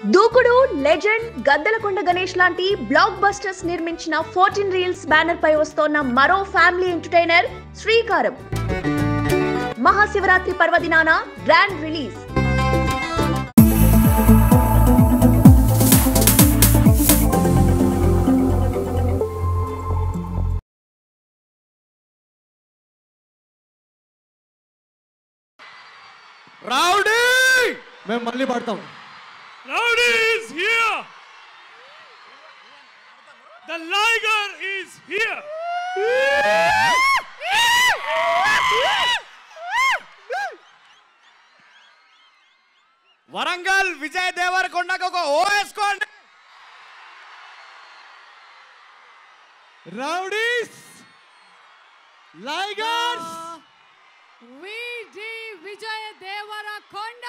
దూకుడు లెజెండ్ గద్దలకొండ గణేష్ లాంటి blockbusters నిర్మించిన ఫోర్టీన్ రీల్స్ బ్యానర్ పై వస్తోన్న మరో ఫ్యామిలీ ఎంటర్టైనర్ శ్రీకారం మహాశివరాత్రి పర్వదినాన గ్రాండ్ రిలీజ్ రౌడీ మేము మళ్ళీ పాడతాం rowdy is here the Liger is here Warangal Vijay దేవరకొండకు ఒక ఓ వేసుకోండి రౌడీస్ లైగర్స్ విడి విజయ దేవరకొండ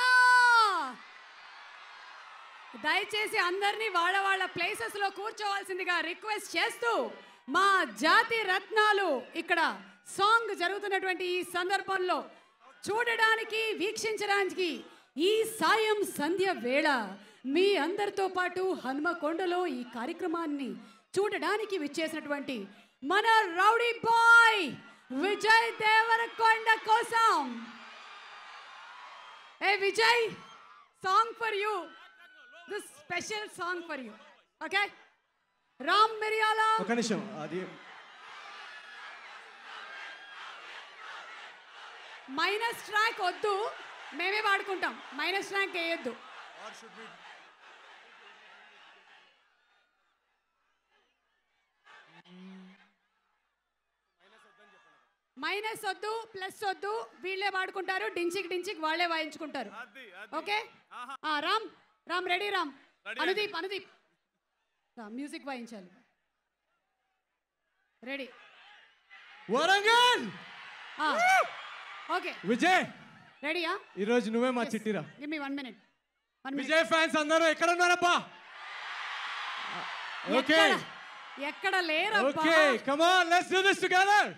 దయచేసి అందరినీ వాళ్ళ వాళ్ళ ప్లేసెస్ లో కూర్చోవాల్సిందిగా రిక్వెస్ట్ చేస్తూ మా జాతి రత్నాలు ఇక్కడ సాంగ్ జరుగుతున్నటువంటి ఈ సందర్భంలో చూడడానికి వీక్షించడానికి ఈ సాయం సంధ్య వేళ మీ అందరితో పాటు హనుమకొండలో ఈ కార్యక్రమాన్ని చూడడానికి విచ్చేసినటువంటి మన రౌడీ బాయ్ విజయ్ దేవరకొండ కోసం a Vijay song for you this special song for you okay Ram Miriyala ఒక నిమిషం అది మైనస్ ట్రాక్ వద్దు మేమే వాడుకుంటాం మైనస్ ట్రాక్ వేయొద్దు మైనస్ వద్దు ప్లస్ వద్దు వీళ్ళే వాడుకుంటారు డించిక్ డించిక్ వాళ్ళే వాయించుకుంటారు ఓకే ఆ, రామ్ రామ్ రెడీ రామ్ అనుదీప్ అనుదీప్ రామ్ మ్యూజిక్ వాయించాలి రెడీ వరంగల్ ఓకే విజయ్ రెడీయా ఈ రోజు నువ్వే మా చిట్టిరా give me one minute one minute Vijay fans అందరూ ఎక్కడ ఉన్నారబ్బా ఓకే ఎక్కడ ఎక్కడ లేరబ్బా okay come on let's do this together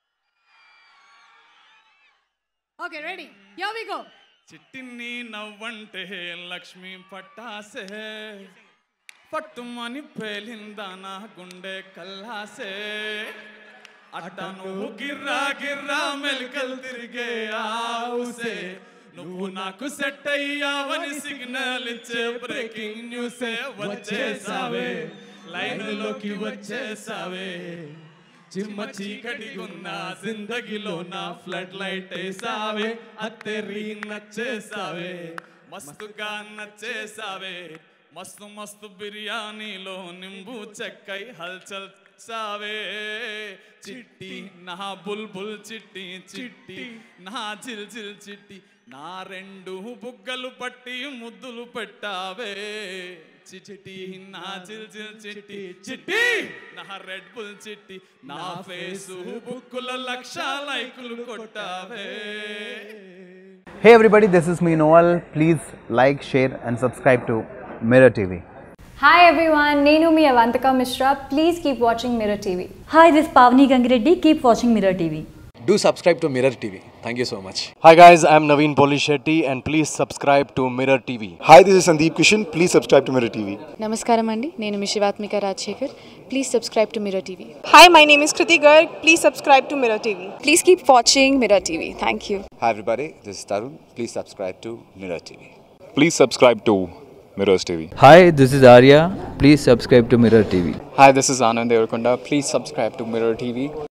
okay ready yo we go చిట్టిని నవ్వంటే Lakshmi పట్టాసే పట్టుమని పేలిందా నా గుండె కల్లాసే అట్ట నువ్వు గిర్రా గిర్రా మెలికలు తిరిగే ఆవుసే నువ్వు నాకు సెట్ అయ్యావని సిగ్నల్ ఇచ్చే బ్రేకింగ్ న్యూసే వచ్చేసావే లైన్లోకి వచ్చేసావే చిమ్మ చీకటి ఉన్న జిందగీలో నా ఫ్లడ్ లైట్ వేసావే అత్తెరి నచ్చేసావే మస్తుగా నచ్చేసావే మస్తు మస్తు బిర్యానీలో నింబు చెక్కై హల్చల్ సావే చిట్టి నా బుల్బుల్ చిట్టి చిట్టి నా జిల్ జిల్ చిట్టి నా రెండు బుగ్గలు పట్టి ముద్దులు పెట్టావే చిట్టి నా జిల్ జిల్ చిట్టి చిట్టి నా రెడ్ బుల్ చిట్టి నా ఫేసు బుక్కుల లక్ష లైకులు కొట్టావే Hey everybody, this is me Noel. Please like, share, and subscribe to Mirror TV. Hi everyone, Nenu mi Avantika Mishra. Please keep watching Mirror TV. Hi, this is Pavni Gangireddy. Keep watching Mirror TV. do subscribe to Mirror TV. Thank you so much. Hi guys, I'm Naveen Polishetty and please subscribe to Mirror TV. Hi, this is Sandeep Kishan. Please subscribe to Mirror TV. నమస్కారం అండి నేను మీ Shivathmika Rajasekhar please subscribe to Mirror TV Hi, my name is Kriti Garg. Please subscribe to Mirror TV. Please keep watching Mirror TV thank you Hi everybody, this is Tarun. Please subscribe to Mirror TV. Please subscribe to Mirrors TV. Hi, this is Arya. Please subscribe to Mirror TV. Hi, this is Anand Devarkonda. Please subscribe to Mirror TV.